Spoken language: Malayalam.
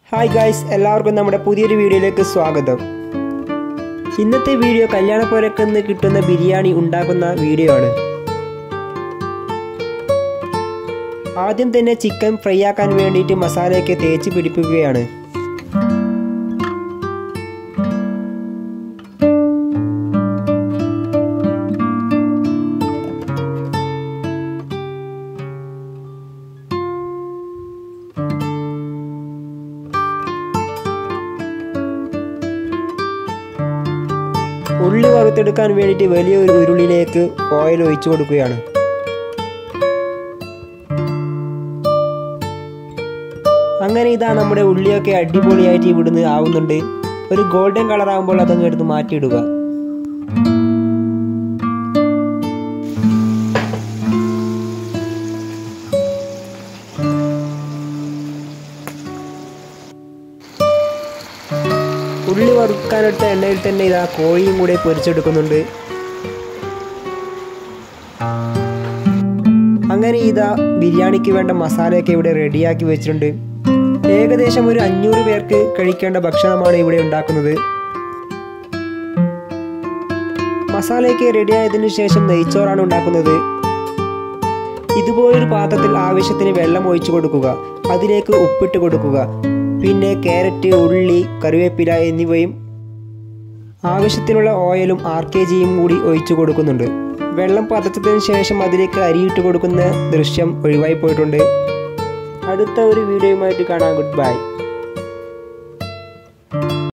ഹായ് ഗായ്സ് എല്ലാവർക്കും നമ്മുടെ പുതിയൊരു വീഡിയോയിലേക്ക് സ്വാഗതം ഇന്നത്തെ വീഡിയോ കല്യാണപ്പോരക്ക് നിന്ന് കിട്ടുന്ന ബിരിയാണി ഉണ്ടാക്കുന്ന വീഡിയോ ആണ് ആദ്യം തന്നെ ചിക്കൻ ഫ്രൈ ആക്കാൻ വേണ്ടിയിട്ട് മസാലയൊക്കെ തേച്ച് പിടിപ്പിക്കുകയാണ് ഉള്ളി വറുത്തെടുക്കാൻ വേണ്ടിയിട്ട് വലിയ ഒരു ഉരുളിയിലേക്ക് ഓയിൽ ഒഴിച്ചു കൊടുക്കുകയാണ് അങ്ങനെ ഇതാ നമ്മുടെ ഉള്ളിയൊക്കെ അടിപൊളിയായിട്ട് ഇവിടുന്ന് ആവുന്നുണ്ട് ഒരു ഗോൾഡൻ കളർ ആകുമ്പോൾ അതങ്ങ് എടുത്ത് മാറ്റിയിടുക ഉള്ളി വറുക്കാനെടുത്ത എണ്ണയിൽ തന്നെ ഇതാ കോഴിയും കൂടെ പൊരിച്ചെടുക്കുന്നുണ്ട് അങ്ങനെ ഇതാ ബിരിയാണിക്ക് വേണ്ട മസാലയൊക്കെ ഇവിടെ റെഡിയാക്കി വെച്ചിട്ടുണ്ട് ഏകദേശം ഒരു അഞ്ഞൂറ് പേർക്ക് കഴിക്കേണ്ട ഭക്ഷണമാണ് ഇവിടെ ഉണ്ടാക്കുന്നത് മസാലയൊക്കെ റെഡിയായതിനു ശേഷം നെയ്ച്ചോറാണ് ഉണ്ടാക്കുന്നത് ഇതുപോലൊരു പാത്രത്തിൽ ആവശ്യത്തിന് വെള്ളം ഒഴിച്ചു കൊടുക്കുക അതിലേക്ക് ഉപ്പിട്ട് കൊടുക്കുക പിന്നെ ക്യാരറ്റ് ഉള്ളി കറിവേപ്പില എന്നിവയും ആവശ്യത്തിനുള്ള ഓയിലും ആർ കെ ജിയും കൂടി ഒഴിച്ചു കൊടുക്കുന്നുണ്ട് വെള്ളം പതച്ചതിന് ശേഷം അതിലേക്ക് അരിയിട്ട് കൊടുക്കുന്ന ദൃശ്യം ഒഴിവായി പോയിട്ടുണ്ട് അടുത്ത ഒരു വീഡിയോയുമായിട്ട് കാണാം ഗുഡ് ബൈ